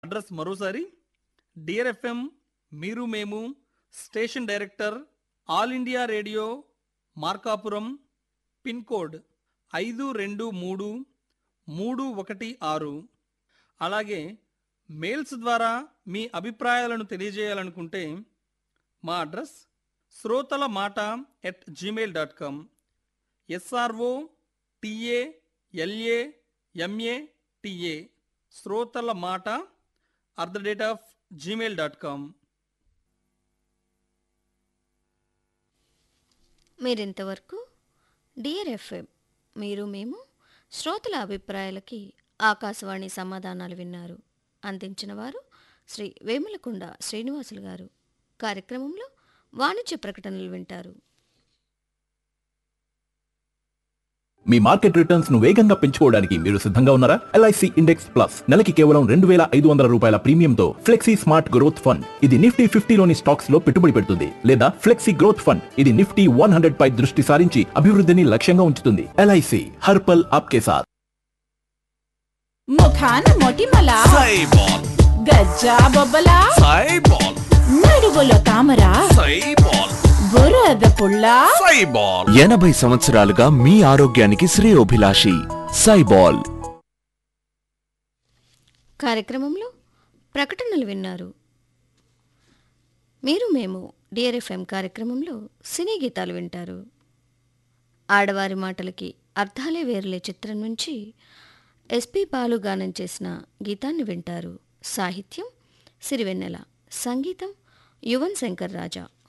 address మరోసారి dear FM మీరు మేము station director All India Radio Markapuram pin code ఐదు రెండు మూడు మూడు ఒకటి ఆరు అలాగే మెయిల్స్ ద్వారా మీ అభిప్రాయాలను తెలియజేయాలనుకుంటే మా అడ్రస్ శ్రోతల మాట at Gmail dot com SRO TA LA MA TA శ్రోతల మాట at the date of Gmail dot com మీరింతవరకు డియర్ ఎఫ్ఎం మీరు మేము శ్రోతల అభిప్రాయాలకి ఆకాశవాణి సమాధానాలు విన్నారు అందించిన వారు శ్రీ వేములకొండ శ్రీనివాసులు గారు కార్యక్రమంలో వాణిజ్య ప్రకటనలు వింటారు మీ మార్కెట్ రిటర్న్స్ ను వేగంగా పెంచుకోవడానికి మీరు సిద్ధంగా ఉన్నారా ఎల్ఐసి ఇండెక్స్ ప్లస్ నెలకి కేవలం రెండు వేల ఐదు వందల రూపాయల ప్రీమియంతో ఫ్లెక్సీ స్మార్ట్ గ్రోత్ ఫండ్ ఇది నిఫ్టీ ఫిఫ్టీలోని స్టాక్స్ లో పెట్టుబడి పెడుతుంది లేదా ఫ్లెక్సీ గ్రోత్ ఫండ్ ఇది నిఫ్టీ వన్ హండ్రెడ్ పై దృష్టి సారించి అభివృద్ధిని లక్ష్యంగా ఉంచుతుంది ఎల్ఐసి హర్పల్ ఆప్కే సాథ్ ముఖాన మొటిమల సైబాల్ గజ్జా బొబ్బల సైబాల్ నడువులో తామర సైబాల్ బురద పుల్ల సైబాల్ ఎనభై సంవత్సరాలుగా మీ ఆరోగ్యానికి శ్రేయోభిలాషి సైబాల్ కార్యక్రమంలో ప్రకటనలు విన్నారు మీరు మేము డియర్ ఎఫ్ఎం కార్యక్రమంలో సినీ గీతాలు వింటారు ఆడవారి మాటలకి అర్థాలే వేరులే చిత్రం నుంచి ఎస్పి బాలు గానం చేసిన గీతాన్ని వింటారు సాహిత్యం సిరివెన్నెల సంగీతం యువన్ శంకర్ రాజా